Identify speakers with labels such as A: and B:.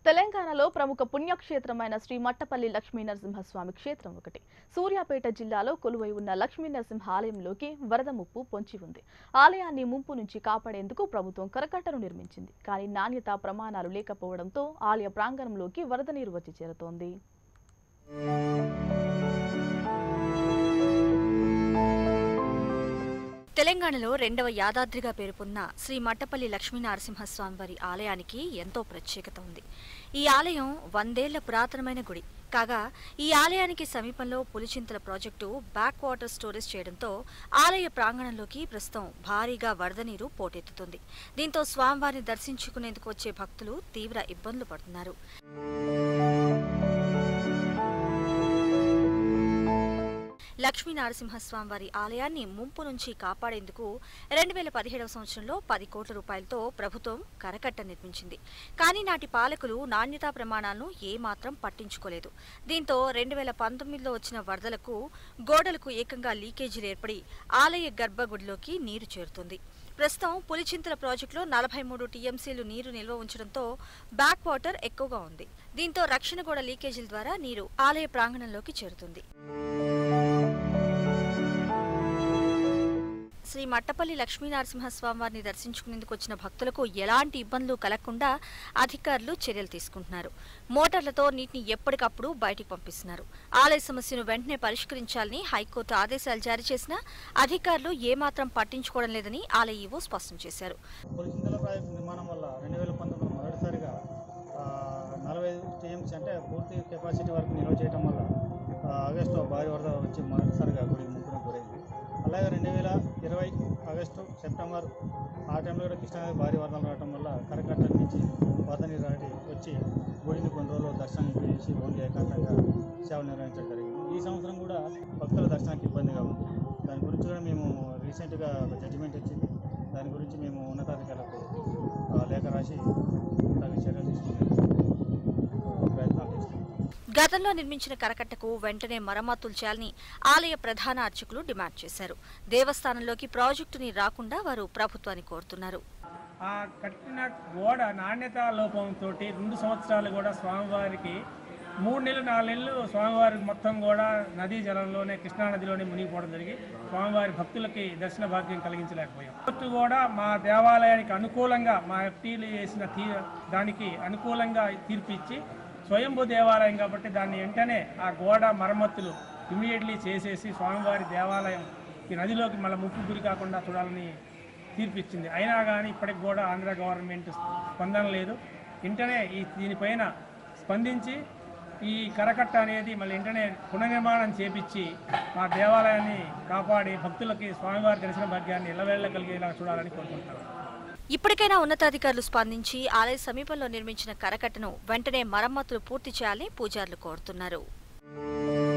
A: తెలంగాణలో ప్రముఖ పుణ్యక్షేత్రమైన శ్రీ మట్టపల్లి లక్ష్మీ నరసింహస్వామి క్షేత్రం ఒకటి సూర్యాపేట జిల్లాలో కొలువై ఉన్న లక్ష్మీ నరసింహ ఆలయంలోకి వరద ముప్పు పొంచి ఉంది ఆలయాన్ని ముంపు నుంచి కాపాడేందుకు ప్రభుత్వం కరకట్టను నిర్మించింది కానీ నాణ్యత ప్రమాణాలు లేకపోవడంతో ఆలయ ప్రాంగణంలోకి వరద నీరు వచ్చి చేరుతోంది
B: తెలంగాణలో రెండవ యాదాద్రిగా పేరుపొన్న శ్రీ మట్టపల్లి లక్ష్మీనరసింహస్వామి వారి ఆలయానికి ఎంతో ప్రత్యేకత ఉంది ఈ ఆలయం వందేళ్ల పురాతనమైన గుడి కాగా ఈ ఆలయానికి సమీపంలో Pulichintala project back water storage చేయడంతో ఆలయ ప్రాంగణంలోకి ప్రస్తుతం భారీగా వరద నీరు పోటెత్తుతుంది దీంతో స్వామివారిని దర్శించుకునేందుకు వచ్చే భక్తులు తీవ్ర ఇబ్బందులు పడుతున్నారు లక్ష్మీ నరసింహస్వామి వారి ఆలయాన్ని ముంపు నుంచి కాపాడేందుకు రెండు వేల పదిహేడవ సంవత్సరంలో పది కోట్ల రూపాయలతో ప్రభుత్వం కరకట్ట నిర్మించింది కానీ నాటి పాలకులు నాణ్యతా ప్రమాణాలను ఏమాత్రం పట్టించుకోలేదు దీంతో రెండు వేల పంతొమ్మిదిలో వచ్చిన వరదలకు గోడలకు ఏకంగా లీకేజీలు ఏర్పడి ఆలయ గర్భగుడిలోకి నీరు చేరుతుంది ప్రస్తుతం పులిచింతల ప్రాజెక్టులో నలభై మూడు టీఎంసీలు నీరు నిల్వ ఉంచడంతో బ్యాక్ వాటర్ ఎక్కువగా ఉంది దీంతో రక్షణ గోడ లీకేజీల ద్వారా నీరు ఆలయ ప్రాంగణంలోకి చేరుతుంది శ్రీ మట్టపల్లి లక్ష్మీనరసింహస్వామి వారిని దర్శించుకునేందుకు వచ్చిన భక్తులకు ఎలాంటి ఇబ్బందులు కలగకుండా అధికారులు చర్యలు తీసుకుంటున్నారు మోటార్లతో నీటిని ఎప్పటికప్పుడు బయటికి పంపిస్తున్నారు ఆలయ సమస్యను వెంటనే పరిష్కరించాలని హైకోర్టు ఆదేశాలు జారీ చేసినా అధికారులు ఏమాత్రం పట్టించుకోవడం లేదని ఆలయ ఈవో స్పష్టం చేశారు
C: పులిచింతల ప్రాజెక్టు నిర్మాణం వల్ల రెండు వేల పంతొమ్మిది మొదటిసారిగా ఆ, నలభై ఐదు టీఎంసీ అంటే పూర్తి కెపాసిటీ వరకు నిల్వ చేయడం వల్ల ఆ, ఆగస్టులో భారీ వరద వచ్చి మొదటిసారిగా గుడి ముగ్గురు గురైంది అలాగే రెండు వేల ఇరవై ఆగస్టు సెప్టెంబర్ ఆ టైంలో కూడా కృష్ణానది భారీ వరదలు రావడం వల్ల కరకట్ట నుంచి వరద నీరు రాటి వచ్చి గుడిని కొన్ని రోజులు దర్శనం చేసి ఓన్లీ ఏకాంతంగా సేవలు నిర్వహించడం జరిగింది ఈ సంవత్సరం కూడా భక్తుల దర్శనానికి ఇబ్బందిగా ఉంది దాని గురించి కూడా మేము రీసెంట్గా ఒక జడ్జిమెంట్ వచ్చింది దాని గురించి మేము ఉన్నతాధికారులకు ఆ, లేఖ రాసి తగిన చర్యలు తీసుకునే ప్రయత్నాలు చేస్తున్నాం
B: గతంలో నిర్మించిన కరకట్టకు వెంటనే మరమ్మతులు చేయాలని ఆలయ ప్రధాన అర్చకులు డిమాండ్ చేశారు దేవస్థానంలోకి ప్రాజెక్టుని రాకుండా వారు ప్రభుత్వాన్ని కోరుతున్నారు
D: ఆ కట్టిన గోడ నాణ్యత లోపంతో రెండు సంవత్సరాలు కూడా స్వామివారికి మూడు నెలలు నాలుగు నెలలు స్వామివారికి మొత్తం కూడా నదీ జలంలోనే కృష్ణా నదిలోనే మునిగిపోవడం జరిగి స్వామివారి భక్తులకి దర్శన భాగ్యం కలిగించలేకపోయాం కోర్టు కూడా మా దేవాలయానికి అనుకూలంగా మా ఎఫ్టీలు చేసిన తీ దానికి అనుకూలంగా తీర్పు ఇచ్చి స్వయంభూ దేవాలయం కాబట్టి దాన్ని వెంటనే ఆ గోడ మరమ్మతులు ఇమీడియట్లీ చేసేసి స్వామివారి దేవాలయం ఈ నదిలోకి మళ్ళీ ముప్పు గురి కాకుండా చూడాలని తీర్పిచ్చింది అయినా కానీ ఇప్పటికి కూడా ఆంధ్ర గవర్నమెంట్ స్పందన లేదు వెంటనే ఈ దీనిపైన స్పందించి ఈ కరకట్ట అనేది మళ్ళీ వెంటనే పునర్నిర్మాణం చేపించి మా దేవాలయాన్ని కాపాడి భక్తులకి స్వామివారి దర్శన భాగ్యాన్ని ఇళ్ళవేళ్ళ కలిగేలా చూడాలని కోరుకుంటున్నాను
B: ఇప్పటికైనా ఉన్నతాధికారులు స్పందించి ఆలయ సమీపంలో నిర్మించిన కరకట్టను వెంటనే మరమ్మతులు పూర్తి చేయాలని పూజారులు కోరుతున్నారు